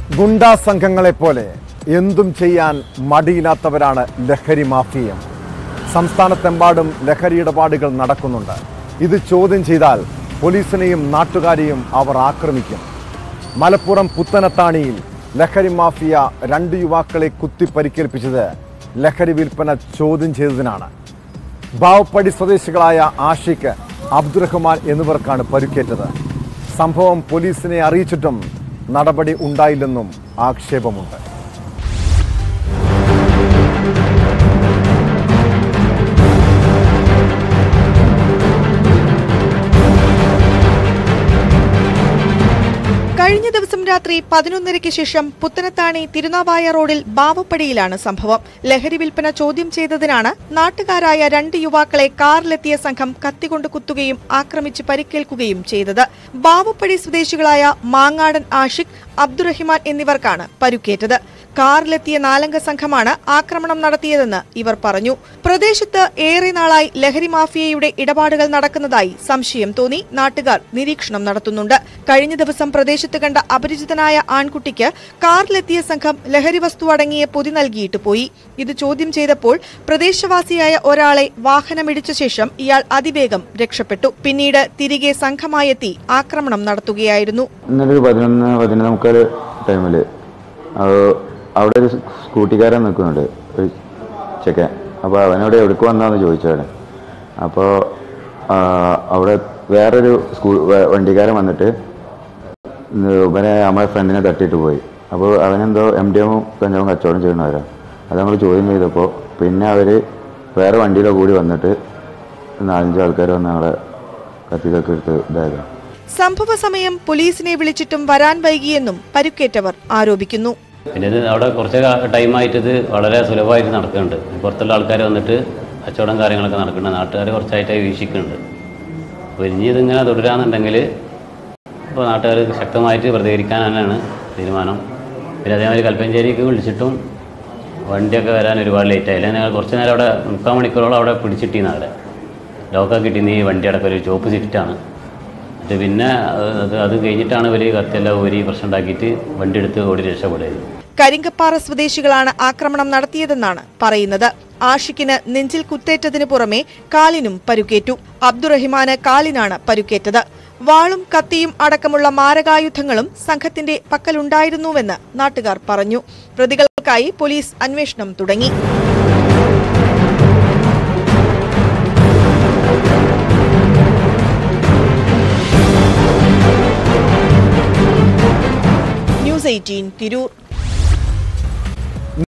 ഗുണ്ടാ സംഘങ്ങളെപ്പോലെ എന്തും ചെയ്യാൻ മടിയില്ലാത്തവരാണ് ലഹരി മാഫിയം സംസ്ഥാനത്തെമ്പാടും ലഹരി ഇടപാടുകൾ നടക്കുന്നുണ്ട് ഇത് ചോദ്യം ചെയ്താൽ പോലീസിനെയും നാട്ടുകാരെയും അവർ ആക്രമിക്കും മലപ്പുറം പുത്തനത്താണിയിൽ ലഹരി മാഫിയ രണ്ട് യുവാക്കളെ കുത്തി പരിക്കേൽപ്പിച്ചത് ലഹരി വിൽപ്പന ചോദ്യം ചെയ്തതിനാണ് ബാവപ്പടി സ്വദേശികളായ ആഷിഖ് അബ്ദുറഹ്മാൻ എന്നിവർക്കാണ് പരിക്കേറ്റത് സംഭവം പോലീസിനെ അറിയിച്ചിട്ടും നടപടി ഉണ്ടായില്ലെന്നും ആക്ഷേപമുണ്ട് കഴിഞ്ഞ ദിവസം രാത്രി പതിനൊന്നരയ്ക്ക് ശേഷം പുത്തനത്താണി തിരുനാവായ റോഡിൽ ബാവപ്പടിയിലാണ് സംഭവം ലഹരി വിൽപ്പന ചോദ്യം ചെയ്തതിനാണ് നാട്ടുകാരായ രണ്ട് യുവാക്കളെ കാറിലെത്തിയ സംഘം കത്തികൊണ്ട് കുത്തുകയും ആക്രമിച്ച് പരിക്കേൽക്കുകയും ചെയ്തത് ബാവപ്പടി സ്വദേശികളായ മാങ്ങാടൻ ആഷിഖ് അബ്ദുറഹിമാൻ എന്നിവർക്കാണ് പരുക്കേറ്റത് കാറിലെത്തിയ നാലംഗ സംഘമാണ് ആക്രമണം നടത്തിയതെന്ന് ഇവർ പറഞ്ഞു പ്രദേശത്ത് ഏറെ നാളായി ലഹരി മാഫിയയുടെ ഇടപാടുകൾ നടക്കുന്നതായി സംശയം തോന്നി നാട്ടുകാർ നിരീക്ഷണം നടത്തുന്നുണ്ട് കഴിഞ്ഞ ദിവസം പ്രദേശത്ത് കണ്ട അപരിചിതനായ ആൺകുട്ടിക്ക് കാറിലെത്തിയ സംഘം ലഹരി വസ്തു അടങ്ങിയ പൊതി നൽകിയിട്ട് പോയി ഇത് ചോദ്യം ചെയ്തപ്പോൾ പ്രദേശവാസിയായ ഒരാളെ വാഹനമിടിച്ച ശേഷം ഇയാൾ അതിവേഗം രക്ഷപ്പെട്ടു പിന്നീട് തിരികെ സംഘമായെത്തി ആക്രമണം നടത്തുകയായിരുന്നു ഇന്നലെ ഒരു പതിനൊന്ന് പതിനൊന്ന് മുക്കാൽ ടൈമിൽ അവിടെ ഒരു സ്കൂട്ടിക്കാരൻ നിൽക്കുന്നുണ്ട് ഒരു ചെക്കൻ അപ്പോൾ അവനോട് എവിടേക്ക് വന്നാന്ന് ചോദിച്ചവന് അപ്പോൾ അവിടെ വേറൊരു സ്കൂ വ- വണ്ടിക്കാരൻ വന്നിട്ട് ഇന്ന് ഇവനെ നമ്മളെ ഫ്രണ്ടിനെ തട്ടിയിട്ട് പോയി അപ്പോൾ അവനെന്തോ എം ഡി എമ്മും കഞ്ചാവും കച്ചവടം ചെയ്യുന്നവരാ അത് നമ്മൾ ചോദ്യം ചെയ്തപ്പോൾ പിന്നെ അവർ വേറെ വണ്ടിയിലെ കൂടി വന്നിട്ട് നാലഞ്ച് ആൾക്കാർ വന്ന് ഞങ്ങളെ കത്തിക്കൊക്കെ എടുത്ത് ഇതായതാണ് സംഭവ സമയം പോലീസിനെ വിളിച്ചിട്ടും വരാൻ വൈകിയെന്നും പരുക്കേറ്റവർ ആരോപിക്കുന്നു പിന്നെ ഇത് അവിടെ കുറച്ച് ടൈമായിട്ട് ഇത് വളരെ സുലഭമായിട്ട് നടക്കുന്നുണ്ട് പുറത്തുള്ള ആൾക്കാർ വന്നിട്ട് കച്ചവടം കാര്യങ്ങളൊക്കെ നടക്കുന്നുണ്ട് നാട്ടുകാർ കുറച്ചായിട്ടായി വീക്ഷിക്കുന്നുണ്ട് അപ്പോൾ ഇനി ഇതിങ്ങനെ തുടരാന്നുണ്ടെങ്കിൽ ഇപ്പോൾ നാട്ടുകാർ ശക്തമായിട്ട് പ്രതികരിക്കാൻ തന്നെയാണ് തീരുമാനം പിന്നെ അതേമാതിരി കൽപ്പഞ്ചേരിക്ക് വിളിച്ചിട്ടും വണ്ടിയൊക്കെ വരാൻ ഒരുപാട് ലേറ്റ് ആയില്ല ഞങ്ങൾ കുറച്ച് നേരം അവിടെ മുക്കാൽ മണിക്കൂറോളം അവിടെ പിടിച്ചിട്ടീന്ന് അവിടെ ലോക്കൊക്കെ കിട്ടിയെന്ന് ഈ വണ്ടി അടക്കം ഒരു ചോപ്പ് സ്വിഫ്റ്റാണ് എന്നിട്ട് പിന്നെ അത് അത് കഴിഞ്ഞിട്ടാണ് ഇവർ കത്തെല്ലാം ഊരി പ്രശ്നം ഉണ്ടാക്കിയിട്ട് വണ്ടി എടുത്ത് ഓടി രക്ഷപ്പെടുന്നത് കരിങ്കപ്പാറ സ്വദേശികളാണ് ആക്രമണം നടത്തിയതെന്നാണ് പറയുന്നത് ആഷിക്കിന് നെഞ്ചിൽ കുത്തേറ്റതിനു പുറമെ കാലിനും പരുക്കേറ്റു അബ്ദുറഹിമാന് കാലിനാണ് പരുക്കേറ്റത് വാളും കത്തിയും അടക്കമുള്ള മാരകായുധങ്ങളും സംഘത്തിന്റെ പക്കലുണ്ടായിരുന്നുവെന്ന് നാട്ടുകാർ പറഞ്ഞു പ്രതികൾക്കായി പോലീസ് അന്വേഷണം തുടങ്ങി ന്യൂസ് എയ്റ്റീൻ തിരൂർ